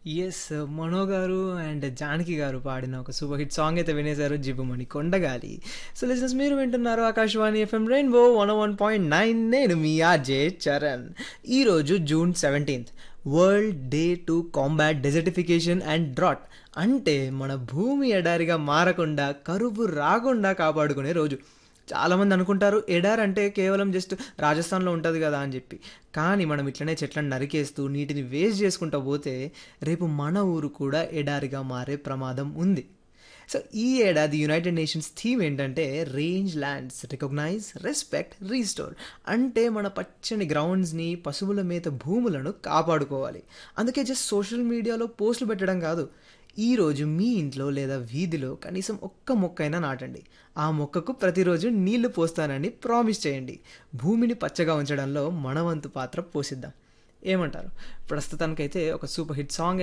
Yes. 'మనో' గారు and 'Janaki' గారు పాడిన ఒక సూపర్ హిట్ సాంగ్ అయితే వినేశారు 'జివ్వుమని కొండగాలి'. సో లిజనర్స్ మీరు వింటున్నారు ఆకాశవాణి ఎఫ్ఎం రెయిన్బో 101.9 నేను మీ ఆర్‌జే చరణ్. ఈరోజు జూన్ 17థ్ world day to combat desertification and drought. అంటే మన భూమి ఎడారిగా మారకుండా, కరువు రాకుండా కాపాడుకునే రోజు. చాలామంది అనుకుంటారు ఎడారి అంటే కేవలం జస్ట్ రాజస్థాన్‌లో ఉంటది గదా అని జెప్పి. కానీ మనం ఇట్లనే చెట్లను నరికేస్తూ, నీటిని వేస్ట్ చేసుకుంటా పోతే రేపు మన ఊరు కూడా ఎడారిగా మారే ప్రమాదం ఉంది. సో ఈ ఏడాది యునైటెడ్ నేషన్స్ థీమ్ ఏంటంటే rangelands recognise, respect, restore. అంటే మన పచ్చని గ్రౌండ్స్‌ని, పశువుల మేత భూములను కాపాడుకోవాలి. అందుకే జస్ట్ సోషల్ మీడియాలో పోస్టులు పెట్టడం కాదు. ఈరోజు మీ ఇంట్లో లేదా వీధిలో కనీసం ఒక్క మొక్కైనా నాటండి. ఆ మొక్కకు ప్రతిరోజు నీళ్లు పోస్తానని ప్రామిస్ చేయండి. భూమిని పచ్చగా ఉంచడంలో మన వంతు పాత్ర పోషిద్దాం. ఏమంటారు? ప్రస్తుతానికైతే ఒక సూపర్ హిట్ సాంగ్